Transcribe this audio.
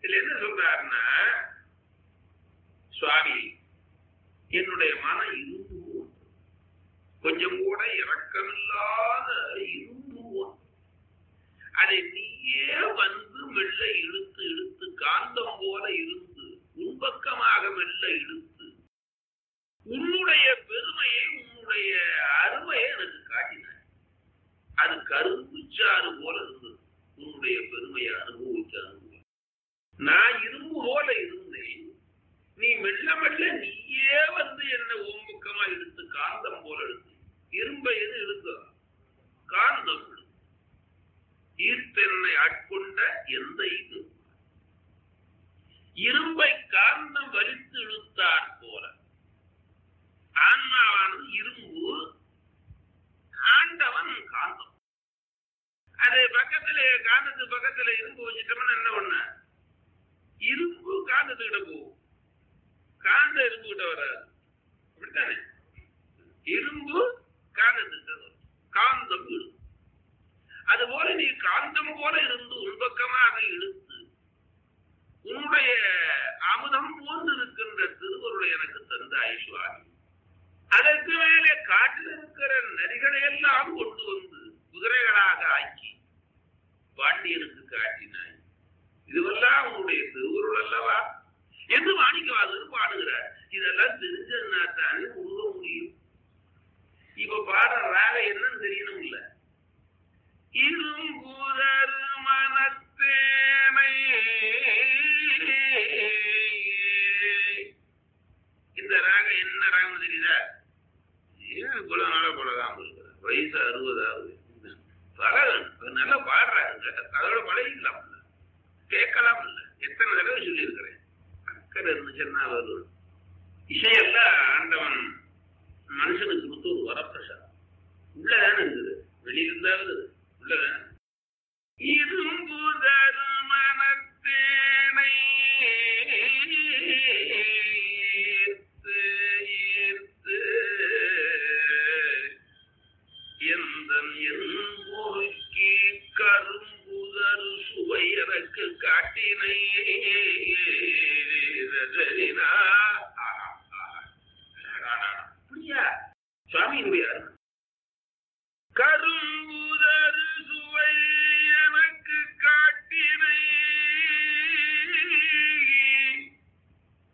இதுல என்ன சொல்றாருன்னா சுவாமி என்னுடைய மனம் இரும்பு போன்று. கொஞ்சம் கூட இரக்கமில்லாத இரும்பு போன்று. அதை நீயே வந்து மெல்ல இழுத்து இழுத்து காந்தம் போல இருந்து உன்பக்கமாக மெல்ல இழுத்து உன்னுடைய பெருமையை உன்னுடைய அருமையை எனக்கு காட்டினாய் அது கரும்பு சாறு போல இருந்தது உன்னுடைய பெருமையை அனுபவிச்ச அனுபவம் நான் இரும்பு போல இருந்தேன் நீ மெல்ல மெல்ல நீயே வந்து என்ன ஓம்புக்கமா இழுத்து காந்தம் போல இழுத்து இரும்பை எது இழுக்க காந்தம் இழுத்து ஈர்த்தென்னை ஆட்கொண்ட எந்த இது இரும்பை காந்தம் வலித்து இழுத்தாற் போல ஆன்மாவானது இரும்பு ஆண்டவன் காந்தம் அது பக்கத்துல காந்தத்து பக்கத்துல இரும்பு வச்சுட்டோம்னா என்ன பண்ண இரும்பு காந்தத்துக்கிட்ட போகும் காந்த இரும்பு கிட்ட வராது அப்படித்தானே இரும்பு காந்தத்துக்கிட்ட வரும் காந்தம் இழுக்கும் அதுபோல நீ காந்தம் போல இருந்து உள்பக்கமாக இழுத்து உன்னுடைய அமுதம் போன்று இருக்கின்ற திருவருளை எனக்கு தந்த ஐஸ்வாமி அதற்கு மேலே காட்டில் இருக்கிற நரிகளை எல்லாம் கொண்டு வந்து குதிரைகளாக ஆக்கி பாண்டியனுக்கு காட்டினாய் இதுவெல்லாம் உன்னுடைய திருவுருள் அல்லவா என்று மாணிக்கவாதர் பாடுகிறார் இதெல்லாம் தெரிஞ்சதுனா தானே உருவ முடியும் இப்ப பாடுற ராகம் என்னன்னு தெரியணும் இல்ல இரும்புதர் மனத்தேனை இந்த ராகம் என்ன ராகம் தெரியுதா ஏன் இவ்வளவு நாளா பழகாம இருக்கிற வயசு அறுபதாவது பழகணும் நல்லா பாடுறாங்க அதோட பழகிக்கலாம் இல்ல கேட்கலாம் இல்ல எத்தனை தடவை சொல்லியிருக்கிறேன் அக்கறை இருந்துச்சுன்னா வரும் இசையெல்லாம் ஆண்டவன் மனுஷனுக்கு கொடுத்து ஒரு வரப்பிரசாதம் உள்ளதானே இருக்குது வெளியில இருந்தாவது உள்ளதானே இரும்பு தருமணத்தேனை ஈர்த்து ஈர்த்து எந்தன் என் பொறுக்கி கரும்புதரு சுவை எனக்கு காட்டினை ரஜினா. ஆஹா, ஆஹா. அடாடா. அப்படியா சுவாமியினுடைய அருள். கரும்